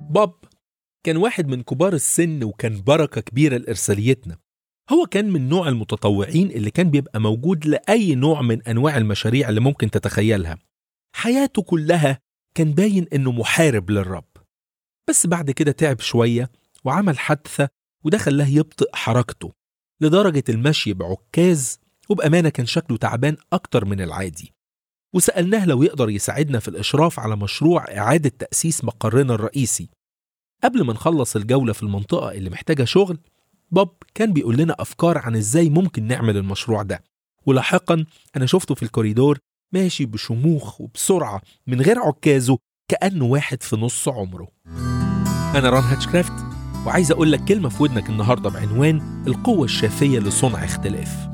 بوب كان واحد من كبار السن وكان بركة كبيرة لإرساليتنا هو كان من نوع المتطوعين اللي كان بيبقى موجود لأي نوع من أنواع المشاريع اللي ممكن تتخيلها حياته كلها كان باين إنه محارب للرب بس بعد كده تعب شوية وعمل حادثة وده خلاه يبطئ حركته لدرجة المشي بعكاز وبأمانة كان شكله تعبان أكتر من العادي وسألناه لو يقدر يساعدنا في الإشراف على مشروع إعادة تأسيس مقرنا الرئيسي قبل ما نخلص الجولة في المنطقة اللي محتاجة شغل بوب كان بيقول لنا أفكار عن إزاي ممكن نعمل المشروع ده ولاحقا أنا شفته في الكوريدور ماشي بشموخ وبسرعة من غير عكازه كأنه واحد في نص عمره أنا ران هاتشكرافت وعايز أقول لك كلمة في ودنك النهاردة بعنوان القوة الشافية لصنع اختلاف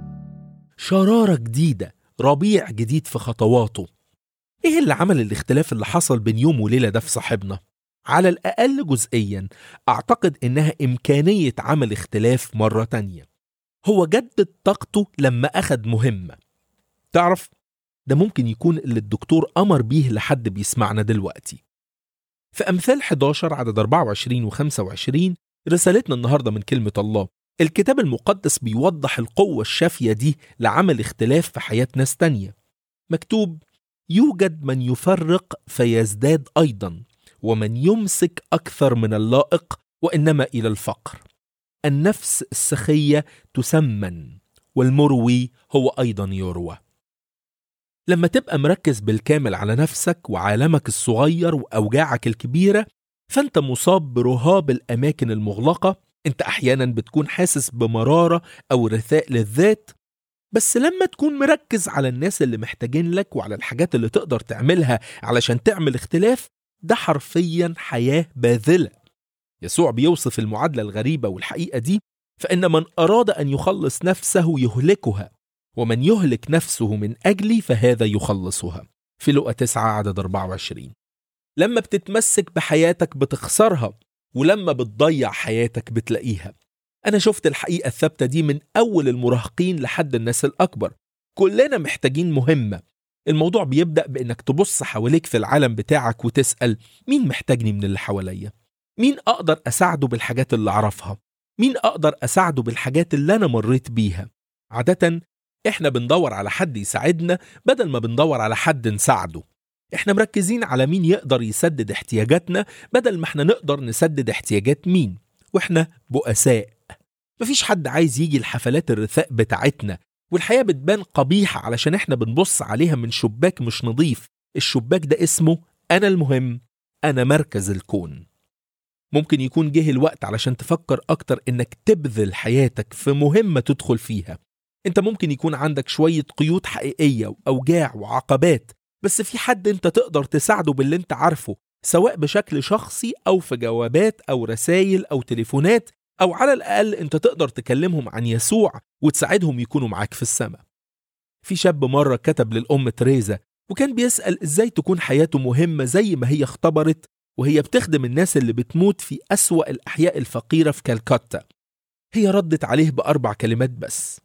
شرارة جديدة ربيع جديد في خطواته إيه اللي عمل الاختلاف اللي حصل بين يوم وليلة ده في صاحبنا؟ على الأقل جزئيا أعتقد إنها إمكانية عمل اختلاف مرة تانية هو جدد طاقته لما أخد مهمة تعرف ده ممكن يكون اللي الدكتور أمر بيه لحد بيسمعنا دلوقتي في أمثال 11 عدد 24 و 25 رسالتنا النهاردة من كلمة الله الكتاب المقدس بيوضح القوة الشافية دي لعمل اختلاف في حياة ناس تانية مكتوب يوجد من يفرق فيزداد أيضا ومن يمسك أكثر من اللائق وإنما إلى الفقر النفس السخية تسمن والمروي هو أيضا يروى لما تبقى مركز بالكامل على نفسك وعالمك الصغير وأوجاعك الكبيرة فأنت مصاب برهاب الأماكن المغلقة أنت أحيانا بتكون حاسس بمرارة أو رثاء للذات بس لما تكون مركز على الناس اللي محتاجين لك وعلى الحاجات اللي تقدر تعملها علشان تعمل اختلاف ده حرفيا حياة باذلة يسوع بيوصف المعادلة الغريبة والحقيقة دي فإن من أراد أن يخلص نفسه يهلكها ومن يهلك نفسه من أجلي فهذا يخلصها في لقى 9 عدد 24 لما بتتمسك بحياتك بتخسرها ولما بتضيع حياتك بتلاقيها أنا شفت الحقيقة الثابتة دي من أول المراهقين لحد الناس الأكبر كلنا محتاجين مهمة الموضوع بيبدأ بإنك تبص حواليك في العالم بتاعك وتسأل مين محتاجني من اللي حواليا مين أقدر أساعده بالحاجات اللي أعرفها مين أقدر أساعده بالحاجات اللي أنا مريت بيها عادة إحنا بندور على حد يساعدنا بدل ما بندور على حد نساعده إحنا مركزين على مين يقدر يسدد احتياجاتنا بدل ما إحنا نقدر نسدد احتياجات مين وإحنا بؤساء مفيش حد عايز يجي الحفلات الرثاء بتاعتنا والحياة بتبان قبيحة علشان احنا بنبص عليها من شباك مش نظيف الشباك ده اسمه أنا المهم أنا مركز الكون ممكن يكون جه الوقت علشان تفكر أكتر إنك تبذل حياتك في مهمة تدخل فيها انت ممكن يكون عندك شوية قيود حقيقية وأوجاع وعقبات بس في حد انت تقدر تساعده باللي انت عارفه سواء بشكل شخصي أو في جوابات أو رسائل أو تليفونات أو على الأقل أنت تقدر تكلمهم عن يسوع وتساعدهم يكونوا معاك في السماء. في شاب مرة كتب للأم تريزا وكان بيسأل إزاي تكون حياته مهمة زي ما هي اختبرت وهي بتخدم الناس اللي بتموت في أسوأ الأحياء الفقيرة في كالكاتا. هي ردت عليه بأربع كلمات بس.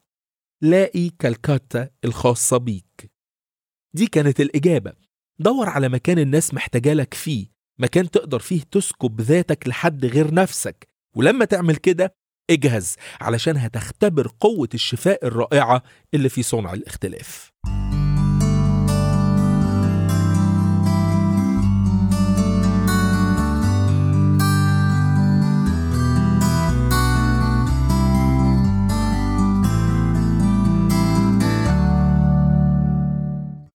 لاقي كالكاتا الخاصة بيك. دي كانت الإجابة. دور على مكان الناس محتاجالك فيه، مكان تقدر فيه تسكب ذاتك لحد غير نفسك، ولما تعمل كده اجهز علشان هتختبر قوة الشفاء الرائعة اللي في صنع الاختلاف